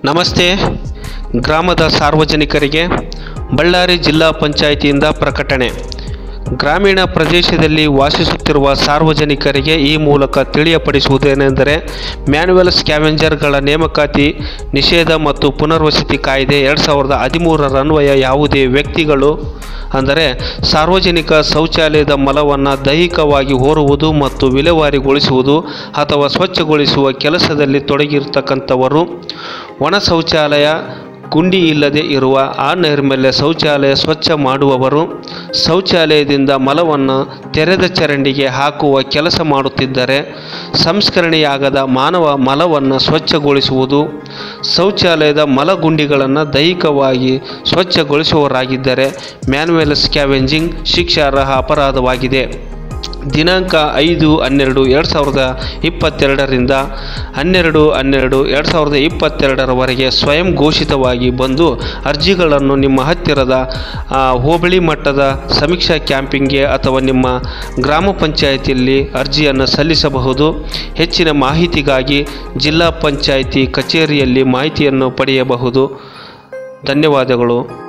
ನಮಸ್ತೆ ಗ್ರಾಮದ ಸಾರ್ವಜನಿಕರಿಗೆ ಬಳ್ಳಾರಿ ಜಿಲ್ಲಾ ಪಂಚಾಯಿತಿಯಿಂದ ಪ್ರಕಟಣೆ ಗ್ರಾಮೀಣ ಪ್ರದೇಶದಲ್ಲಿ ವಾಸಿಸುತ್ತಿರುವ ಸಾರ್ವಜನಿಕರಿಗೆ ಈ ಮೂಲಕ ತಿಳಿಯಪಡಿಸುವುದೇನೆಂದರೆ ಮ್ಯಾನ್ಯುವಲ್ ಸ್ಕ್ಯಾವೆಂಜರ್ಗಳ ನೇಮಕಾತಿ ನಿಷೇಧ ಮತ್ತು ಪುನರ್ವಸತಿ ಕಾಯ್ದೆ ಎರಡು ಸಾವಿರದ ಹದಿಮೂರರ ಅನ್ವಯ ಯಾವುದೇ ವ್ಯಕ್ತಿಗಳು ಅಂದರೆ ಸಾರ್ವಜನಿಕ ಶೌಚಾಲಯದ ಮಲವನ್ನು ದೈಹಿಕವಾಗಿ ಹೊರುವುದು ಮತ್ತು ವಿಲೇವಾರಿಗೊಳಿಸುವುದು ಅಥವಾ ಸ್ವಚ್ಛಗೊಳಿಸುವ ಕೆಲಸದಲ್ಲಿ ತೊಡಗಿರ್ತಕ್ಕಂಥವರು ಒಣ ಶೌಚಾಲಯ ಗುಂಡಿ ಇಲ್ಲದೆ ಇರುವ ಆ ನೈರ್ಮಲ್ಯ ಶೌಚಾಲಯ ಸ್ವಚ್ಛ ಮಾಡುವವರು ಶೌಚಾಲಯದಿಂದ ಮಲವನ್ನು ತೆರೆದ ಚರಂಡಿಗೆ ಹಾಕುವ ಕೆಲಸ ಮಾಡುತ್ತಿದ್ದರೆ ಸಂಸ್ಕರಣೆಯಾಗದ ಮಾನವ ಮಲವನ್ನು ಸ್ವಚ್ಛಗೊಳಿಸುವುದು ಶೌಚಾಲಯದ ಮಲಗುಂಡಿಗಳನ್ನು ದೈಹಿಕವಾಗಿ ಸ್ವಚ್ಛಗೊಳಿಸುವವರಾಗಿದ್ದರೆ ಮ್ಯಾನ್ಯುವಲ್ ಸ್ಕ್ಯಾವೆಂಜಿಂಗ್ ಶಿಕ್ಷಾರ್ಹ ಅಪರಾಧವಾಗಿದೆ ದಿನಾಂಕ ಐದು ಹನ್ನೆರಡು ಎರಡು ಸಾವಿರದ ಇಪ್ಪತ್ತೆರಡರಿಂದ ಹನ್ನೆರಡು ಹನ್ನೆರಡು ಎರಡು ಸಾವಿರದ ಇಪ್ಪತ್ತೆರಡರವರೆಗೆ ಸ್ವಯಂ ಘೋಷಿತವಾಗಿ ಬಂದು ಅರ್ಜಿಗಳನ್ನು ನಿಮ್ಮ ಹತ್ತಿರದ ಆ, ಹೋಬಳಿ ಮಟ್ಟದ ಸಮೀಕ್ಷಾ ಕ್ಯಾಂಪಿಂಗ್ಗೆ ಅಥವಾ ನಿಮ್ಮ ಗ್ರಾಮ ಪಂಚಾಯಿತಿಯಲ್ಲಿ ಅರ್ಜಿಯನ್ನು ಸಲ್ಲಿಸಬಹುದು ಹೆಚ್ಚಿನ ಮಾಹಿತಿಗಾಗಿ ಜಿಲ್ಲಾ ಪಂಚಾಯಿತಿ ಕಚೇರಿಯಲ್ಲಿ ಮಾಹಿತಿಯನ್ನು ಪಡೆಯಬಹುದು ಧನ್ಯವಾದಗಳು